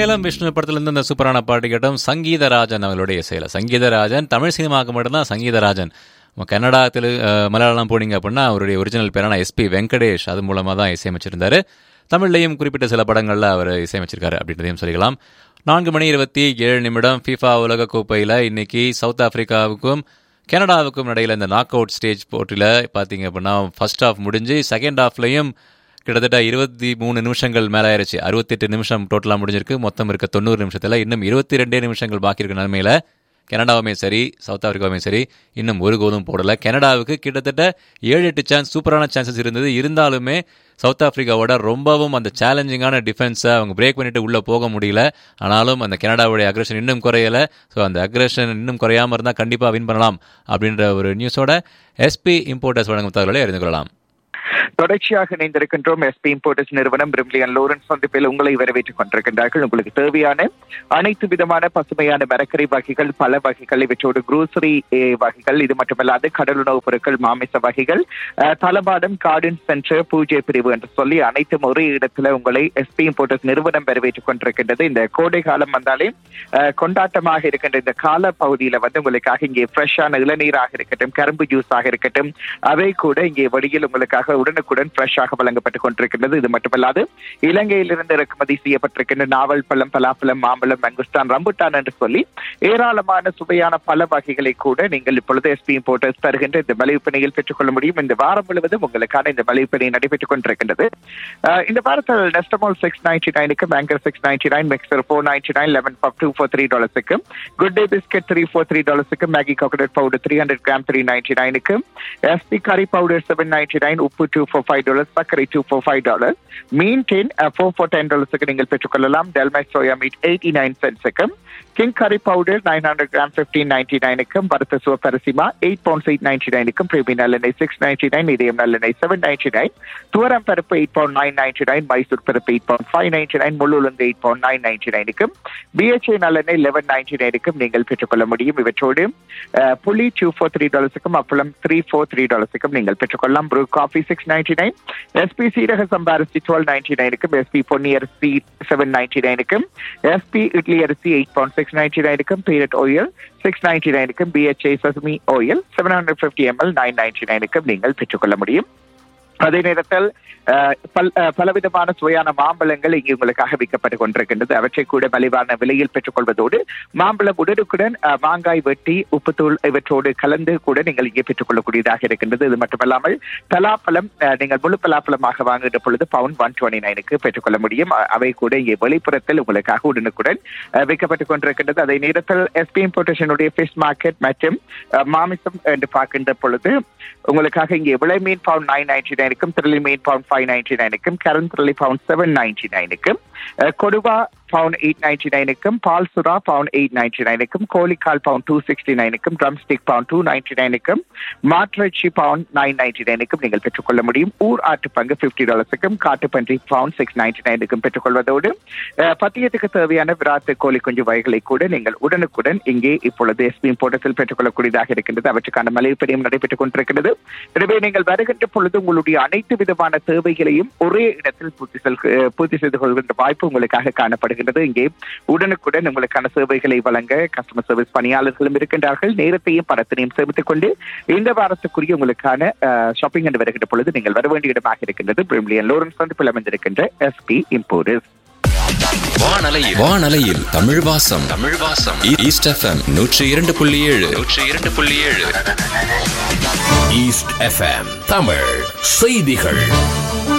சேலம் விஷ்ணு படத்துலேருந்து இந்த சூப்பரான பாட்டு கேட்டோம் சங்கீதராஜன் அவங்களுடைய இசையில் சங்கீதராஜன் தமிழ் சினிமாவுக்கு மட்டும்தான் சங்கீதராஜன் நம்ம கன்னடா தெலு அஹ், மலையாளம் போனீங்க அப்படின்னா அவருடைய ஒரிஜினல் பேரான எஸ்பி வெங்கடேஷ் அது மூலமாக தான் இசையமைச்சிருந்தாரு தமிழ்லையும் குறிப்பிட்ட சில படங்களில் அவர் இசையமைச்சிருக்காரு அப்படின்றதையும் சொல்லிக்கலாம் நான்கு மணி இருபத்தி ஏழு நிமிடம் ஃபீஃபா உலக கோப்பையில் இன்னைக்கு சவுத் ஆப்பிரிக்காவுக்கும் கனடாவுக்கும் இடையில இந்த நாக் அவுட் ஸ்டேஜ் போட்டியில் பார்த்தீங்க அப்படின்னா ஃபர்ஸ்ட் ஹாஃப் முடிஞ்சு செகண்ட் ஹாஃப்லையும் கிட்டத்தட்ட இருபத்தி மூணு நிமிஷங்கள் மேலே ஆயிருச்சு அறுபத்தெட்டு நிமிஷம் டோட்டலாக முடிஞ்சிருக்கு மொத்தம் இருக்க தொண்ணூறு நிமிஷத்தில் இன்னும் இருபத்தி ரெண்டே நிமிஷங்கள் பாக்கி இருக்க நிலைமையில கனடாவுமே சரி சவுத் ஆப்பிரிக்காவுமே சரி இன்னும் ஒரு கோலும் போடல கனடாவுக்கு கிட்டத்தட்ட ஏழு எட்டு சான்ஸ் சூப்பரான சான்சஸ் இருந்தது இருந்தாலுமே சவுத் ஆப்பிரிக்காவோட ரொம்பவும் அந்த சேலஞ்சிங்கான டிஃபென்ஸை அவங்க பிரேக் பண்ணிட்டு உள்ளே போக முடியல ஆனாலும் அந்த கனடாவுடைய அக்ரஷன் இன்னும் குறையல ஸோ அந்த அக்ரஷன் இன்னும் குறையாமல் இருந்தால் கண்டிப்பாக வின் பண்ணலாம் அப்படின்ற ஒரு நியூஸோட எஸ்பி இம்போர்ட்டர்ஸ் வழங்கும் தகவலை அறிந்து கொள்ளலாம் தொடர்ச்சியாக இணைந்திருக்கின்றோம் எஸ்பி இம்போர்ட்டர்ஸ் நிறுவனம் பிரிம்லியன் லோரன்ஸ் சந்திப்பில் உங்களை வரவேற்றுக் கொண்டிருக்கின்றார்கள் உங்களுக்கு தேவையான அனைத்து விதமான பசுமையான மரக்கறி வகைகள் பல வகைகள் இவற்றோடு குரோசரி வகைகள் இது மட்டுமல்லாது கடல் உணவுப் பொருட்கள் மாமிச வகைகள் அஹ், தளபாடம் கார்டன் சென்டர் பூஜை பிரிவு என்று சொல்லி அனைத்தும் ஒரே இடத்துல உங்களை எஸ்பி இம்போர்ட்டர்ஸ் நிறுவனம் வரவேற்றுக் கொண்டிருக்கின்றது இந்த கோடை காலம் வந்தாலே அஹ், கொண்டாட்டமாக இருக்கின்ற இந்த கால பகுதியில வந்து உங்களுக்காக இங்கே ஃப்ரெஷ்ஷான இளநீராக இருக்கட்டும் கரும்பு ஜூஸாக இருக்கட்டும் அவை கூட இங்கே வழியில் உங்களுக்காக உடனுக்குடன் ஃப்ரெஷ்ஷாக வழங்கப்பட்டுக் கொண்டிருக்கின்றது இது மட்டுமல்லாது இலங்கையிலிருந்து இறக்குமதி செய்யப்பட்டிருக்கின்ற நாவல் பழம் பலாப்பழம் மாம்பழம் மங்குஸ்தான் ரம்புட்டான் என்று சொல்லி ஏராளமான சுவையான பல வகைகளை கூட நீங்கள் இப்பொழுது எஸ்பி இம்போர்ட்டர்ஸ் தருகின்ற இந்த மலிவுப்பணியில் பெற்றுக்கொள்ள முடியும் இந்த வாரம் முழுவதும் உங்களுக்கான இந்த மலிவுப்பணி நடைபெற்றுக் கொண்டிருக்கின்றது அஹ், இந்த வாரத்தில் நெஸ்டமால் சிக்ஸ் நைன்டி நைனுக்கு பேங்கர் six ninety nine mixture four ninety nine eleven பப் டூ ஃபோர் த்ரீ டாலர்ஸுக்கு Good Day biscuit three four three டாலர்ஸுக்கு Maggi coconut powder three hundred gram three ninety நைனுக்கு SP curry powder seven ninety nine உப்பு two four five dollars சர்க்கரை two four five dollar மீன் ten four four ten டாலர்ஸுக்கு நீங்கள் பெற்றுக்கொள்ளலாம் டெல்மை soya meat eighty nine சென்ட்ஸுக்கு கிங் கறி powder nine hundred gram fifteen ninety நைனுக்கும் பருத்த சிவப்பரிசிமா எயிட் பவுண்ட்ஸ் எயிட் நைன்டி நைனுக்கும் பிரேமி நல்லெண்ணெய் சிக்ஸ் நைன்டி நைன் இதயம் நல்லெண்ணெய் செவன் நைன்டி நைன் துவரம் பருப்பு eight pound nine ninety nine Mysore பருப்பு eight pound five ninety nine முள்ளுலந்து எயிட் பவுண்ட் நைன் நைன்டி நைனுக்கும் பிஹெச்ஏ நல்லெண்ணெய் லெவன் நைன்டி நைனுக்கும் நீங்கள் பெற்றுக்கொள்ள முடியும் இவற்றோடு அஹ், புளி டூ ஃபோர் த்ரீ டாலர்ஸுக்கும் அப்பளம் த்ரீ ஃபோர் த்ரீ டாலர்ஸுக்கும் நீங்கள் பெற்றுக்கொள்ளலாம் Bru coffee six ninety nine SP சீரக சம்பா அரிசி டுவெல் நைன்டி நைனுக்கும் எஸ்பி பொன்னி அரிசி செவன் நைன்டி நைனுக்கும் எஸ்பி இட்லி அரிசி எயிட் பவுண்ட் சிக்ஸ் நைன்டி நைனுக்கும் பீரட் ஆயில் சிக்ஸ் நைன்டி நைனுக்கும் BHI sesame oil seven hundred fifty ML nine ninety நைனுக்கும் நீங்கள் பெற்றுக்கொள்ள முடியும் அதே நேரத்தில் அஹ், பல் அஹ், பலவிதமான சுவையான மாம்பழங்கள் இங்கே உங்களுக்காக விற்கப்பட்டு கொண்டிருக்கின்றது அவற்றை கூட மலிவான விலையில் பெற்றுக்கொள்வதோடு மாம்பழம் உடனுக்குடன் அஹ், மாங்காய் வெட்டி உப்புத்தூள் இவற்றோடு கலந்து கூட நீங்கள் இங்கே பெற்றுக்கொள்ளக்கூடியதாக இருக்கின்றது இது மட்டுமல்லாமல் பலாப்பழம் அஹ், நீங்கள் முழு பலாப்பழமாக வாங்குகின்ற பொழுது பவுன் ஒன் டுவெண்ட்டி நைனுக்கு பெற்றுக்கொள்ள முடியும் அ- அவை கூட இங்கே வெளிப்புறத்தில் உங்களுக்காக உடனுக்குடன் அஹ், விற்கப்பட்டுக் கொண்டிருக்கின்றது அதே நேரத்தில் எஸ்பி இம்போர்டேஷனுடைய ஃபிஷ் மார்க்கெட் மற்றும் அஹ், மாமிசம் என்று பார்க்கின்ற பொழுது உங்களுக்காக இங்கே விலை மீன் பவுண்ட் நைன் நைன்டி நைனுக்கும் திரளி மீன் பவுண்ட் ஃபைவ் நைன்டி நைனுக்கும் கரன் திரளி பவுண்ட் செவன் நைன்டி நைனுக்கும் கொடுவா பவுண்ட் எயிட் நைன்டி நைனுக்கும் பால் சுறா பவுண்ட் எயிட் நைன்டி நைனுக்கும் கோழிக்கால் பவுண்ட் டூ சிக்ஸ்டி நைனுக்கும் drumstick pound two ninety நைனுக்கும் மாட்டிறைச்சி பவுண்ட் நைன் நைன்டி நைனுக்கும் நீங்கள் பெற்றுக்கொள்ள முடியும் ஊர் ஆட்டு பங்கு ஃபிஃப்டி டாலர்ஸுக்கும் காட்டுப்பன்றி பவுண்ட் சிக்ஸ் நைன்டி நைனுக்கும் பெற்றுக்கொள்வதோடு அஹ், பத்தியத்துக்கு தேவையான விராத்து கோழி குஞ்சு வகைகளை கூட நீங்கள் உடனுக்குடன் இங்கே இப்பொழுது எஸ்பி போட்டத்தில் பெற்றுக்கொள்ளக்கூடியதாக இருக்கின்றது அவற்றுக்கான மலைப்படியும் நடைபெற்றுக் கொண்டிருக்கிறது எனவே நீங்கள் வருகின்ற பொழுது உங்களுடைய அனைத்து விதமான தேவைகளையும் ஒரே இடத்தில் பூர்த்தி செல் அஹ், பூர்த்தி செய்து கொள்கின்ற வாய்ப்பு உங்களுக்காக காணப்படுகின்றது இங்கே உடனுக்குடன் உங்களுக்கான சேவைகளை வழங்க கஸ்டமர் சர்வீஸ் பணியாளர்களும் இருக்கின்றார்கள் நேரத்தையும் பணத்தினையும் சேமித்துக் கொண்டு இந்த வாரத்துக்குரிய உங்களுக்கான ஷாப்பிங் என்று வருகின்ற பொழுது நீங்கள் வர வேண்டிய இடமாக இருக்கின்றது பிரிமிலியன் லோரன்ஸ் சந்திப்பில் அமைந்திருக்கின்ற எஸ்பி இம்போர்டர்ஸ் வானலையில் வானலையில் தமிழ் வாசம் தமிழ் வாசம் ஈ- ஈஸ்ட் எஃப்எம் நூற்றி இரண்டு புள்ளி ஏழு நூற்றி இரண்டு புள்ளி ஏழு ஈஸ்ட் எஃப்எம் தமிழ் செய்திகள்